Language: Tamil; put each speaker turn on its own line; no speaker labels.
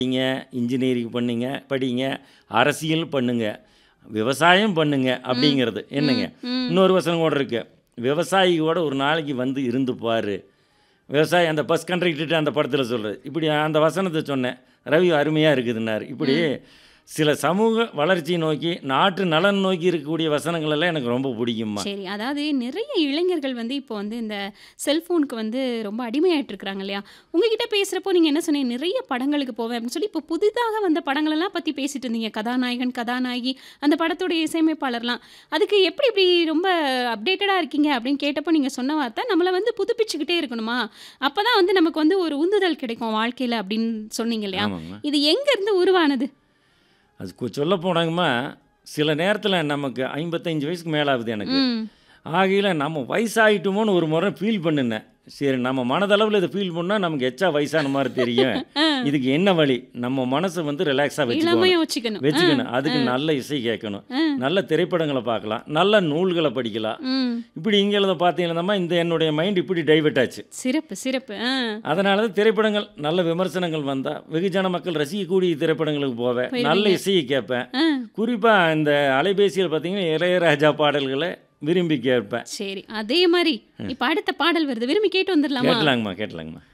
படிங்க இன்ஜினியரிங் பண்ணுங்க படிங்க அரசியல் பண்ணுங்க விவசாயம் பண்ணுங்க அப்படிங்கிறது என்னங்க இன்னொரு வசனம் கூட இருக்கு விவசாயி கூட ஒரு நாளைக்கு வந்து இருந்து பாரு விவசாயி அந்த பஸ் கண்டக்டர்கிட்ட அந்த படத்தில் சொல்கிறது இப்படி அந்த வசனத்தை சொன்னேன் ரவி அருமையாக இருக்குதுன்னாரு இப்படி சில சமூக வளர்ச்சியை நோக்கி நாட்டு நலன் நோக்கி இருக்கக்கூடிய வசனங்கள் எல்லாம் எனக்கு ரொம்ப பிடிக்கும்மா
சரி அதாவது நிறைய இளைஞர்கள் வந்து இப்போ வந்து இந்த செல்ஃபோனுக்கு வந்து ரொம்ப அடிமையாயிட்டு இருக்கிறாங்க இல்லையா உங்ககிட்ட பேசுகிறப்போ நீங்கள் என்ன சொன்னீங்க நிறைய படங்களுக்கு போவேன் அப்படின்னு சொல்லி இப்போ புதிதாக வந்த படங்களெல்லாம் பற்றி பேசிட்டு இருந்தீங்க கதாநாயகன் கதாநாயகி அந்த படத்துடைய இசையமைப்பாளர்லாம் அதுக்கு எப்படி இப்படி ரொம்ப அப்டேட்டடாக இருக்கீங்க அப்படின்னு கேட்டப்போ நீங்கள் சொன்ன வார்த்தை நம்மளை வந்து புதுப்பிச்சுக்கிட்டே இருக்கணுமா அப்போ தான் வந்து நமக்கு வந்து ஒரு உந்துதல் கிடைக்கும் வாழ்க்கையில் அப்படின்னு சொன்னீங்க இல்லையா
ஆமாம்மா
இது எங்கேருந்து உருவானது
அது சொல்ல போனாங்கம்மா சில நேரத்தில் நமக்கு ஐம்பத்தஞ்சு வயசுக்கு மேலாகுது எனக்கு
ம்
ஆகையில் நம்ம வயசாயிட்டோமோன்னு ஒரு முறை ஃபீல் பண்ணுனேன் சரி நம்ம மனதளவில் இதை ஃபீல் பண்ணால் நமக்கு எச்சா வயசான மாதிரி தெரியும் இதுக்கு என்ன வழி நம்ம மனசை வந்து ரிலாக்ஸாக வச்சுக்கணும்
இளமையை வச்சுக்கணும்
வச்சுக்கணும் அதுக்கு நல்ல இசை கேட்கணும் நல்ல திரைப்படங்களை பார்க்கலாம் நல்ல நூல்களை படிக்கலாம்
ம்
இப்படி இங்கே பார்த்தீங்கன்னா இந்த என்னுடைய மைண்ட் இப்படி டைவர்ட் ஆச்சு
சிறப்பு சிறப்பு ஆ
அதனால தான் திரைப்படங்கள் நல்ல விமர்சனங்கள் வந்தால் வெகுஜன மக்கள் ரசிக்கக்கூடிய திரைப்படங்களுக்கு போவேன் நல்ல இசையை கேட்பேன்
ஆ
குறிப்பாக இந்த அலைபேசியில் பார்த்தீங்கன்னா இளையராஜா பாடல்களை விரும்பி கேட்பேன்
சரி அதே மாதிரி இப்ப அடுத்த பாடல் வருது விரும்பி கேட்டு வந்துடலாமா
கேட்டலாங்கம்மா கேட்டலாங்கம்மா